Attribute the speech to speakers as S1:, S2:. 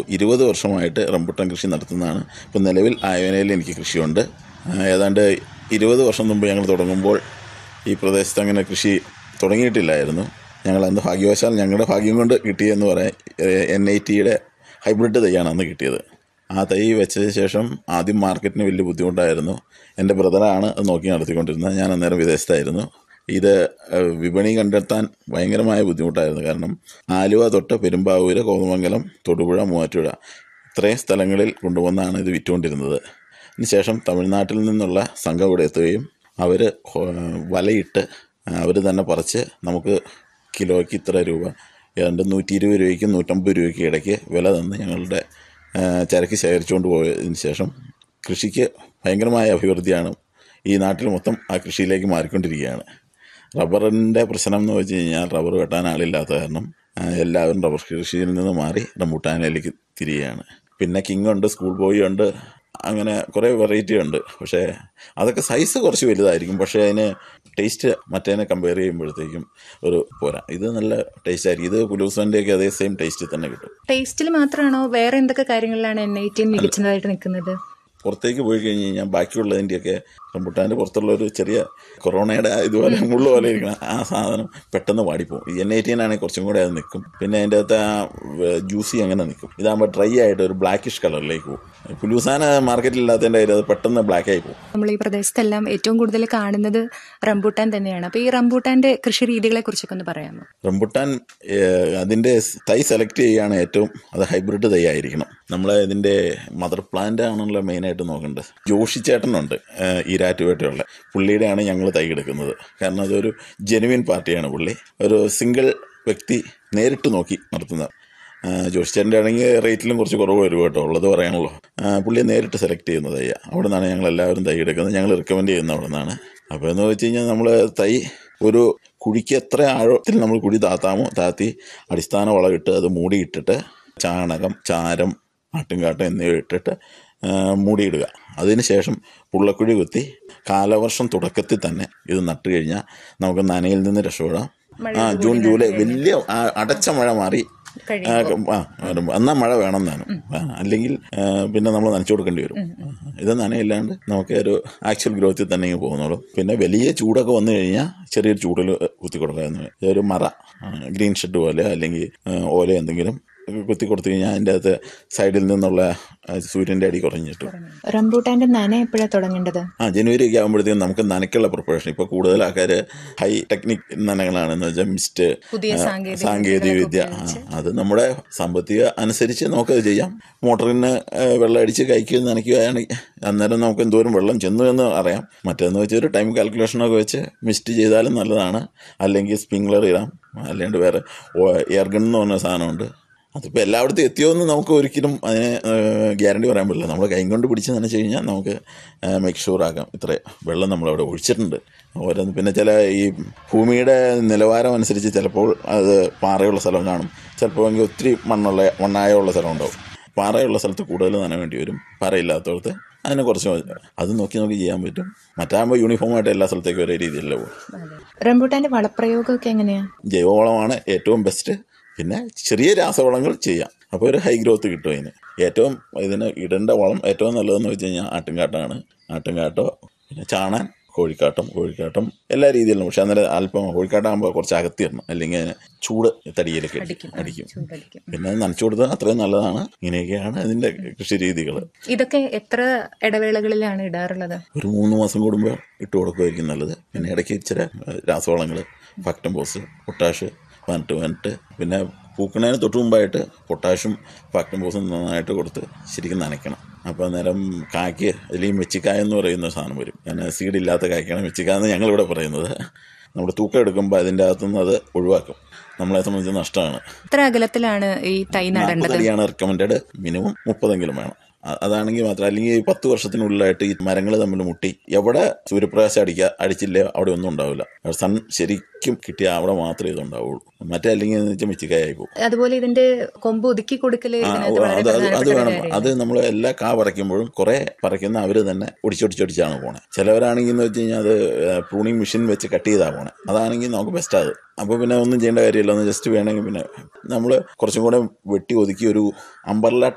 S1: ഇരുപത് വർഷമായിട്ട് റംബുട്ടാൻ കൃഷി നടത്തുന്നതാണ് ഇപ്പം നിലവിൽ ആയോനയിൽ എനിക്ക് കൃഷിയുണ്ട് ആ, ഏതാണ്ട് ഇരുപത് വർഷം മുമ്പ് ഞങ്ങൾ തുടങ്ങുമ്പോൾ ഈ പ്രദേശത്ത് അങ്ങനെ കൃഷി തുടങ്ങിയിട്ടില്ലായിരുന്നു ഞങ്ങൾ അന്ന് ഭാഗ്യവശാൽ ഞങ്ങളുടെ ഭാഗ്യം കൊണ്ട് കിട്ടിയെന്ന് പറയാം എൻ ഐ ടിയുടെ ഹൈബ്രിഡ് തൈയാണ് അന്ന് കിട്ടിയത് ആ തൈ വെച്ചതിന് ശേഷം ആദ്യം മാർക്കറ്റിന് വലിയ ബുദ്ധിമുട്ടായിരുന്നു എൻ്റെ ബ്രദറാണ് അത് നോക്കി നടത്തിക്കൊണ്ടിരുന്നത് ഞാൻ അന്നേരം വിദേശത്തായിരുന്നു ഇത് ഏഹ്, വിപണി കണ്ടെത്താൻ ഭയങ്കരമായ ബുദ്ധിമുട്ടായിരുന്നു കാരണം ആലുവ തൊട്ട് പെരുമ്പാവൂര് കോതമംഗലം തൊടുപുഴ മൂവാറ്റുപുഴ ഇത്രയും സ്ഥലങ്ങളിൽ കൊണ്ടുവന്നാണ് ഇത് വിറ്റുകൊണ്ടിരുന്നത് അതിനുശേഷം തമിഴ്നാട്ടിൽ നിന്നുള്ള സംഘം ഇവിടെ എത്തുകയും അവർ വലയിട്ട് അവർ തന്നെ പറിച്ച് നമുക്ക് കിലോയ്ക്ക് ഇത്ര രൂപ ഏതാണ്ട് നൂറ്റി ഇരുപത് രൂപയ്ക്കും നൂറ്റമ്പത് രൂപയ്ക്ക് ഇടയ്ക്ക് വില തന്ന് ഞങ്ങളുടെ ആ, ചരക്ക് ശേഖരിച്ചുകൊണ്ട് പോയതിന് ശേഷം കൃഷിക്ക് ഭയങ്കരമായ അഭിവൃദ്ധിയാണ് ഈ നാട്ടിൽ മൊത്തം ആ കൃഷിയിലേക്ക് മാറിക്കൊണ്ടിരിക്കുകയാണ് റബ്ബറിൻ്റെ പ്രശ്നം എന്ന് വെച്ച് കഴിഞ്ഞാൽ റബ്ബർ വെട്ടാൻ ആളില്ലാത്ത കാരണം ആ, എല്ലാവരും റബ്ബർ കൃഷിയിൽ നിന്ന് മാറി റംബൂട്ടാനിലേക്ക് തിരികെയാണ് പിന്നെ കിങ് ഉണ്ട് സ്കൂൾ ബോയ് ഉണ്ട് അങ്ങനെ കുറേ വെറൈറ്റി ഉണ്ട് പക്ഷേ അതൊക്കെ സൈസ് കുറച്ച് വലുതായിരിക്കും പക്ഷേ അതിന് ടേസ്റ്റ് മറ്റേനെ കമ്പയർ ചെയ്യുമ്പോഴത്തേക്കും ഒരു പോരാ ഇത് നല്ല ടേസ്റ്റ് ആയിരിക്കും ഇത് കുലൂസൻ്റെയൊക്കെ അതേ സെയിം ടേസ്റ്റിൽ തന്നെ കിട്ടും
S2: ടേസ്റ്റിൽ മാത്രമാണോ വേറെ എന്തൊക്കെ കാര്യങ്ങളിലാണ് എൻ ഐ ടി മികച്ചതായിട്ട് നിൽക്കുന്നത്
S1: പുറത്തേക്ക് പോയി കഴിഞ്ഞ് കഴിഞ്ഞാൽ ബാക്കിയുള്ളതിൻ്റെയൊക്കെ റംബുട്ടാൻ്റെ പുറത്തുള്ള ഒരു ചെറിയ കൊറോണയുടെ ഇതുപോലെ മുള്ളു പോലെ ഇരിക്കണം ആ സാധനം പെട്ടെന്ന് വാടിപ്പോകും എൻ ഐ ആണെങ്കിൽ കുറച്ചും കൂടെ അത് നിൽക്കും പിന്നെ അതിൻ്റെ അകത്ത് ആ ജ്യൂസി അങ്ങനെ നിൽക്കും ഇതാകുമ്പോൾ ഡ്രൈ ആയിട്ട് ഒരു ബ്ലാക്കിഷ് കളറിലേക്ക് പോകും പുലൂസാന മാർക്കറ്റിലില്ലാത്തതിൻ്റെ കാര്യം അത് പെട്ടെന്ന് ബ്ലാക്ക് ആയി പോകും
S2: നമ്മൾ ഈ പ്രദേശത്തെല്ലാം ഏറ്റവും കൂടുതൽ കാണുന്നത് റംബൂട്ടാൻ തന്നെയാണ് അപ്പോൾ ഈ റംബൂട്ടാന്റെ കൃഷി രീതികളെ കുറിച്ചൊക്കെ ഒന്ന് പറയാമോ
S1: റംബുട്ടാൻ ഏഹ്, അതിൻ്റെ തൈ സെലക്ട് ചെയ്യുകയാണ് ഏറ്റവും അത് ഹൈബ്രിഡ് തൈ ആയിരിക്കണം നമ്മൾ ഇതിൻ്റെ മദർ പ്ലാന്റ് ആണല്ലോ മെയിനായിട്ട് നോക്കേണ്ടത് ജോഷി ചേട്ടനുണ്ട് ഏഹ്, ഈരാറ്റുപേട്ടയുള്ള പുള്ളിയുടെയാണ് ഞങ്ങൾ തൈ എടുക്കുന്നത് കാരണം അതൊരു ജെനുവിൻ പാർട്ടിയാണ് പുള്ളി ഒരു സിംഗിൾ വ്യക്തി നേരിട്ട് നോക്കി നടത്തുന്നത് ജോഷി ചേട്ടൻ്റെ ആണെങ്കിൽ റേറ്റിലും കുറച്ച് കുറവ് വരും കേട്ടോ ഉള്ളത് പറയാനുള്ളൂ ആ, പുള്ളിയെ നേരിട്ട് സെലക്ട് ചെയ്യുന്ന തയ്യ അവിടെ നിന്നാണ് ഞങ്ങൾ എല്ലാവരും തൈ എടുക്കുന്നത് ഞങ്ങൾ റിക്കമെൻഡ് ചെയ്യുന്നത് അവിടെ നിന്നാണ് അപ്പോൾ എന്ന് വെച്ച് കഴിഞ്ഞാൽ നമ്മൾ തൈ ഒരു കുഴിക്ക് എത്ര ആഴത്തിൽ നമ്മൾ കുഴി താത്താമോ താത്തി അടിസ്ഥാന വളം ഇട്ട് അത് മൂടിയിട്ടിട്ട് ചാണകം ചാരം ആട്ടുംകാട്ടം എന്നിവ ഇട്ടിട്ട് ആ, മൂടിയിടുക അതിനുശേഷം പുള്ളക്കുഴി കുത്തി കാലവർഷം തുടക്കത്തിൽ തന്നെ ഇത് നട്ട് കഴിഞ്ഞാൽ നമുക്ക് നനയിൽ നിന്ന് രക്ഷപ്പെടാം ആ ജൂൺ ജൂലൈ വലിയ ആ, അടച്ച മഴ മാറി ആ, ആ, എന്നാൽ മഴ വേണം താനും ആ, അല്ലെങ്കിൽ ആ, പിന്നെ നമ്മൾ നനച്ചു കൊടുക്കേണ്ടി വരും ഇത് നനയില്ലാണ്ട് നമുക്ക് ഒരു ആക്ച്വൽ ഗ്രോത്തിൽ തന്നെ ഇങ്ങ് പോകുന്നുള്ളൂ പിന്നെ വലിയ ചൂടൊക്കെ വന്നു കഴിഞ്ഞാൽ ചെറിയൊരു ചൂടിൽ കുത്തി കൊടുക്കാമെന്ന് ഒരു മറ ആ, ഗ്രീൻ ഷെഡ് പോലെ അല്ലെങ്കിൽ ആ, ഓല എന്തെങ്കിലും കുത്തി കൊടുത്തു കഴിഞ്ഞാൽ അതിൻ്റെ അകത്ത് സൈഡിൽ നിന്നുള്ള ആ, സൂര്യൻ്റെ അടി കുറഞ്ഞിട്ടു
S2: റംബൂട്ടാന്റെ നന എപ്പോഴാണ് തുടങ്ങേണ്ടത്
S1: ആ ജനുവരി ഒക്കെ ആകുമ്പോഴത്തേക്കും നമുക്ക് നനയ്ക്കുള്ള പ്രിപ്പറേഷൻ ഇപ്പോൾ കൂടുതൽ ആൾക്കാർ ഹൈ ടെക്നിക് നനകളാണെന്ന് വെച്ചാൽ മിസ്റ്റ്
S2: പുതിയ
S1: ആ,
S2: സാങ്കേതിക
S1: സാങ്കേതിക വിദ്യ ആ, അത് നമ്മുടെ സാമ്പത്തിക അനുസരിച്ച് നമുക്കത് ചെയ്യാം മോട്ടറിന് ആ, വെള്ളം അടിച്ച് കൈക്ക് നനയ്ക്കുകയാണെങ്കിൽ അന്നേരം നമുക്ക് എന്തോരം വെള്ളം ചെന്നു എന്ന് അറിയാം മറ്റേന്ന് വെച്ചാൽ ഒരു ടൈം കാൽക്കുലേഷനൊക്കെ വെച്ച് മിസ്റ്റ് ചെയ്താലും നല്ലതാണ് അല്ലെങ്കിൽ സ്പ്രിംഗ്ലർ ഇടാം അല്ലാണ്ട് വേറെ എയർഗൺ എന്ന് പറഞ്ഞ സാധനമുണ്ട് അതിപ്പോൾ എല്ലായിടത്തും എത്തിയോ എന്ന് നമുക്ക് ഒരിക്കലും അതിന് ഗ്യാരണ്ടി പറയാൻ പറ്റില്ല നമ്മൾ കൈ കൊണ്ട് പിടിച്ച് നനച്ച് കഴിഞ്ഞാൽ നമുക്ക് മേക്ക് ഷുവർ ആക്കാം ഇത്ര വെള്ളം നമ്മളവിടെ ഒഴിച്ചിട്ടുണ്ട് ഓരോന്ന് പിന്നെ ചില ഈ ഭൂമിയുടെ നിലവാരം അനുസരിച്ച് ചിലപ്പോൾ അത് പാറയുള്ള സ്ഥലം കാണും ചിലപ്പോൾ എങ്കിൽ ഒത്തിരി മണ്ണുള്ള മണ്ണായുള്ള സ്ഥലം ഉണ്ടാവും പാറയുള്ള സ്ഥലത്ത് കൂടുതൽ നന വേണ്ടി വരും പാറയില്ലാത്തടത്ത് അതിനെ കുറച്ച് മതി. അത് നോക്കി നോക്കി ചെയ്യാൻ പറ്റും മറ്റാകുമ്പോൾ യൂണിഫോമായിട്ട് എല്ലാ സ്ഥലത്തേക്കും ഒരേ രീതിയിലല്ല പോകും
S2: റംബൂട്ടാന്റെ വളപ്രയോഗമൊക്കെ എങ്ങനെയാ
S1: ജൈവവളമാണ് ഏറ്റവും ബെസ്റ്റ് പിന്നെ ചെറിയ രാസവളങ്ങൾ ചെയ്യാം അപ്പോൾ ഒരു ഹൈ ഗ്രോത്ത് കിട്ടും അതിന് ഏറ്റവും ഇതിന് ഇടേണ്ട വളം ഏറ്റവും നല്ലതെന്ന് വെച്ച് കഴിഞ്ഞാൽ ആട്ടുംകാട്ടാണ് ആട്ടുംകാട്ടോ പിന്നെ ചാണാൻ കോഴിക്കാട്ടം കോഴിക്കാട്ടം എല്ലാ രീതിയിലും പക്ഷെ അന്നേരം അല്പം കോഴിക്കാട്ടാകുമ്പോൾ കുറച്ച് അകത്തി ഇടണം അല്ലെങ്കിൽ അതിന് ചൂട് തടിയിലേക്ക്
S2: അടിക്കും.
S1: അടിക്കും
S2: ചൂടടിക്കും.
S1: പിന്നെ നനച്ചു കൊടുത്താൽ അത്രയും നല്ലതാണ് ഇങ്ങനെയൊക്കെയാണ് ഇതിൻ്റെ കൃഷി രീതികൾ
S2: ഇതൊക്കെ എത്ര ഇടവേളകളിലാണ് ഇടാറുള്ളത്
S1: ഒരു മൂന്ന് മാസം കൂടുമ്പോൾ ഇട്ട് കൊടുക്കുമായിരിക്കും നല്ലത് പിന്നെ ഇടയ്ക്ക് ഇച്ചിരി രാസവളങ്ങൾ ഫക്ടം പോസ് പൊട്ടാഷ് വന്നിട്ട് വന്നിട്ട് പിന്നെ പൂക്കണതിന് തൊട്ട് മുമ്പായിട്ട് പൊട്ടാഷും ഫക്ടം പോസും നന്നായിട്ട് കൊടുത്ത് ശരിക്കും നനയ്ക്കണം അപ്പോൾ അന്നേരം കായ്ക്ക് അതിൽ മെച്ചിക്കായ എന്ന് പറയുന്ന സാധനം വരും ഞാൻ സീഡില്ലാത്ത കായ്ക്കാണ് മെച്ചിക്കായ എന്ന് ഞങ്ങളിവിടെ പറയുന്നത് നമ്മൾ തൂക്കം എടുക്കുമ്പോൾ അതിൻ്റെ അകത്തുനിന്ന് അത് ഒഴിവാക്കും നമ്മളെ സംബന്ധിച്ച് നഷ്ടമാണ്
S2: എത്ര അകലത്തിലാണ് ഈ തൈ നടേണ്ടത്
S1: അടിയാണ് റെക്കമെൻഡഡ് മിനിമം മുപ്പതെങ്കിലും വേണം അ- അതാണെങ്കിൽ മാത്രം അല്ലെങ്കിൽ ഈ പത്ത് വർഷത്തിനുള്ളിലായിട്ട് ഈ മരങ്ങൾ തമ്മിൽ മുട്ടി എവിടെ സൂര്യപ്രകാശം അടിക്കുക അടിച്ചില്ലേ അവിടെ ഒന്നും ഉണ്ടാവില്ല സൺ ശരിക്കും കിട്ടിയാൽ അവിടെ മാത്രമേ ഇതുണ്ടാവുള്ളൂ മറ്റേ അല്ലെങ്കിൽ എന്ന് വെച്ചാൽ മിച്ചിക്കായി പോകും
S2: അതുപോലെ ഇതിന്റെ കൊമ്പ് ഒതുക്കി കൊടുക്കല്
S1: ആ,
S2: ഇതിനകത്ത്
S1: ഓ,
S2: വളരെ
S1: അത് അത് അത്
S2: പ്രധാനപ്പെട്ട ഒരു
S1: വേണം
S2: കാര്യമാണ്.
S1: അത് നമ്മൾ എല്ലാ കാ പറിക്കുമ്പോഴും കുറെ പറിക്കുന്ന അവർ തന്നെ ഒടിച്ചൊടിച്ചൊടിച്ചാണ് പോണേ ചിലവരാണെങ്കിൽ എന്ന് വെച്ച് കഴിഞ്ഞാൽ അത് പ്രൂണിങ് മെഷീൻ വെച്ച് കട്ട് ചെയ്താൽ പോണേ അതാണെങ്കിൽ നമുക്ക് ബെസ്റ്റ് അത് അപ്പോൾ പിന്നെ ഒന്നും ചെയ്യേണ്ട കാര്യമില്ല ഒന്ന് ജസ്റ്റ് വേണമെങ്കിൽ പിന്നെ നമ്മൾ കുറച്ചും കൂടെ വെട്ടി ഒതുക്കി ഒരു അമ്പർല